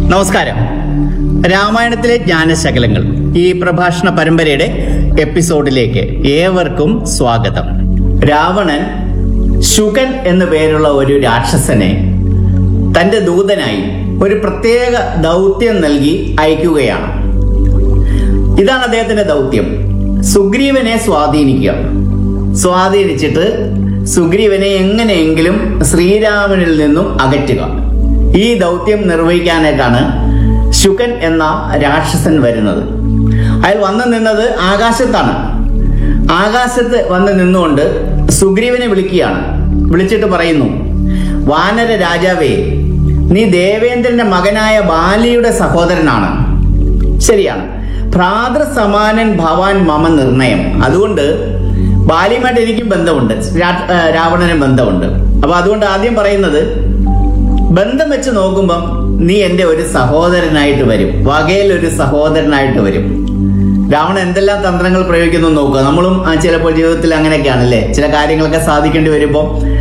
നമസ്കാരം രാമായണത്തിലെ ജ്ഞാനശകലങ്ങൾ ഈ പ്രഭാഷണ പരമ്പരയുടെ എപ്പിസോഡിലേക്ക് ഏവർക്കും സ്വാഗതം രാവണൻ ശുകൻ എന്നു പേരുള്ള ഒരു രാക്ഷസനെ തന്റെ ദൂതനായി ഒരു പ്രത്യേക ദൗത്യം നൽകി അയക്കുകയാണ് ഇതാണ് അദ്ദേഹത്തിന്റെ ദൗത്യം സുഗ്രീവനെ സ്വാധീനിക്കുക സ്വാധീനിച്ചിട്ട് സുഗ്രീവനെ എങ്ങനെയെങ്കിലും ശ്രീരാമനിൽ നിന്നും അകറ്റുക ഈ ദൗത്യം നിർവഹിക്കാനായിട്ടാണ് ശുകൻ എന്ന രാക്ഷസൻ വരുന്നത് അയാൾ വന്നു നിന്നത് ആകാശത്താണ് ആകാശത്ത് വന്ന് നിന്നുകൊണ്ട് സുഗ്രീവനെ വിളിക്കുകയാണ് വിളിച്ചിട്ട് പറയുന്നു വാനര രാജാവേ നീ ദേവേന്ദ്രന്റെ മകനായ ബാലിയുടെ സഹോദരനാണ് ശരിയാണ് ഭ്രാതൃസമാനൻ ഭവാൻ മമ നിർണയം അതുകൊണ്ട് ബാലിയുമായിട്ട് എനിക്കും ബന്ധമുണ്ട് രാ- ആ, രാവണനും ബന്ധമുണ്ട് അപ്പൊ അതുകൊണ്ട് ആദ്യം പറയുന്നത് ബന്ധം വെച്ച് നോക്കുമ്പം നീ എൻ്റെ ഒരു സഹോദരനായിട്ട് വരും വകയിൽ ഒരു സഹോദരനായിട്ട് വരും രാവണൻ എന്തെല്ലാം തന്ത്രങ്ങൾ പ്രയോഗിക്കുന്നു എന്ന് നോക്കുക നമ്മളും ആ, ചിലപ്പോൾ ജീവിതത്തിൽ അങ്ങനെയൊക്കെയാണല്ലേ ചില കാര്യങ്ങളൊക്കെ സാധിക്കേണ്ടി വരുമ്പോൾ